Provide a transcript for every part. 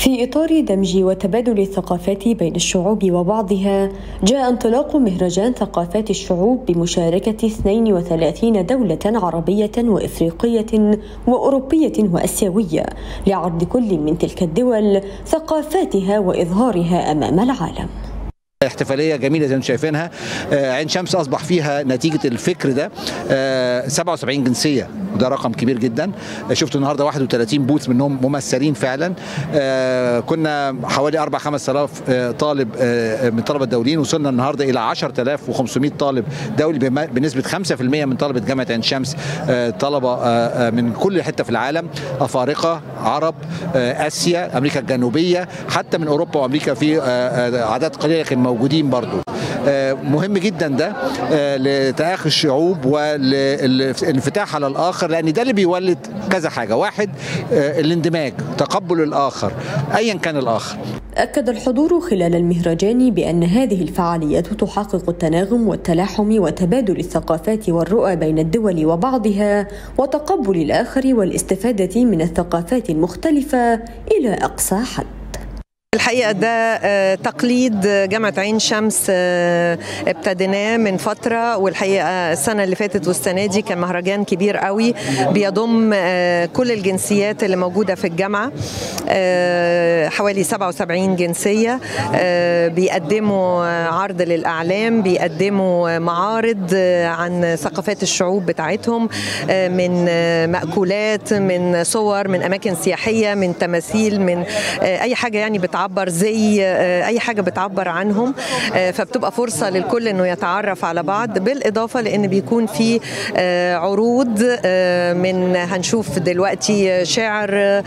في إطار دمج وتبادل الثقافات بين الشعوب وبعضها جاء انطلاق مهرجان ثقافات الشعوب بمشاركة 32 دولة عربية وإفريقية وأوروبية وأسيوية لعرض كل من تلك الدول ثقافاتها وإظهارها أمام العالم احتفاليه جميله زي ما انتم شايفينها آه، عين شمس اصبح فيها نتيجه الفكر ده آه، 77 جنسيه وده رقم كبير جدا آه، شفت النهارده 31 بوث منهم ممثلين فعلا آه، كنا حوالي 4 5000 آه، طالب آه، من الطلبه الدوليين وصلنا النهارده الى 10500 طالب دولي بم- بنسبه 5% من طلبه جامعه عين شمس آه، طلبه آه، آه، من كل حته في العالم افارقه عرب آه، اسيا امريكا الجنوبيه حتى من اوروبا وامريكا في آه، آه، اعداد قليله لكن موجودين برضو آه، مهم جدا ده آه، لتآخي الشعوب والانفتاح على الآخر لأن ده اللي بيولد كذا حاجة واحد آه، الاندماج تقبل الآخر أيا كان الآخر أكد الحضور خلال المهرجان بأن هذه الفعاليات تحقق التناغم والتلاحم وتبادل الثقافات والرؤى بين الدول وبعضها وتقبل الآخر والاستفادة من الثقافات المختلفة إلى أقصى حد الحقيقة ده آه، تقليد جامعة عين شمس آه، ابتديناه من فترة والحقيقة السنة اللي فاتت والسنة دي كان مهرجان كبير قوي بيضم آه، كل الجنسيات اللي موجودة في الجامعة آه، حوالي 77 جنسية آه، بيقدموا عرض للأعلام بيقدموا معارض آه، عن ثقافات الشعوب بتاعتهم آه، من آه، مأكولات من صور من أماكن سياحية من تماثيل من آه، أي حاجة يعني بتعبر زي آه، أي حاجة بتعبر عنهم آه، فبتبقى فرصة للكل إنه يتعرف على بعض بالإضافة لأن بيكون في آه، عروض آه، من هنشوف دلوقتي شعر آه،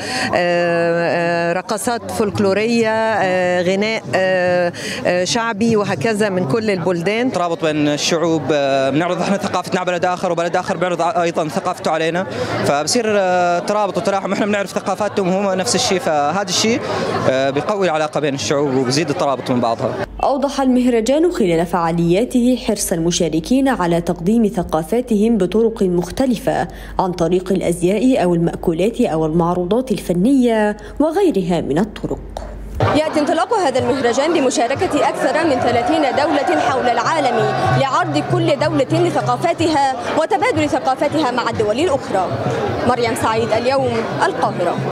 آه، رقصات فولكلورية آه، غناء آه، آه، شعبي وهكذا من كل البلدان ترابط بين الشعوب آه، بنعرض احنا ثقافتنا على بلد اخر وبلد اخر بيعرض ايضا ثقافته علينا فبصير آه، ترابط وتلاحم احنا بنعرف ثقافاتهم وهم نفس الشيء فهذا الشيء آه، بيقوي العلاقه بين الشعوب وبيزيد الترابط من بعضها أوضح المهرجان خلال فعالياته حرص المشاركين على تقديم ثقافاتهم بطرق مختلفة عن طريق الأزياء أو المأكولات أو المعروضات الفنية وغيرها من الطرق يأتي انطلاق هذا المهرجان بمشاركة أكثر من 30 دولة حول العالم لعرض كل دولة لثقافاتها وتبادل ثقافاتها مع الدول الأخرى مريم سعيد اليوم القاهرة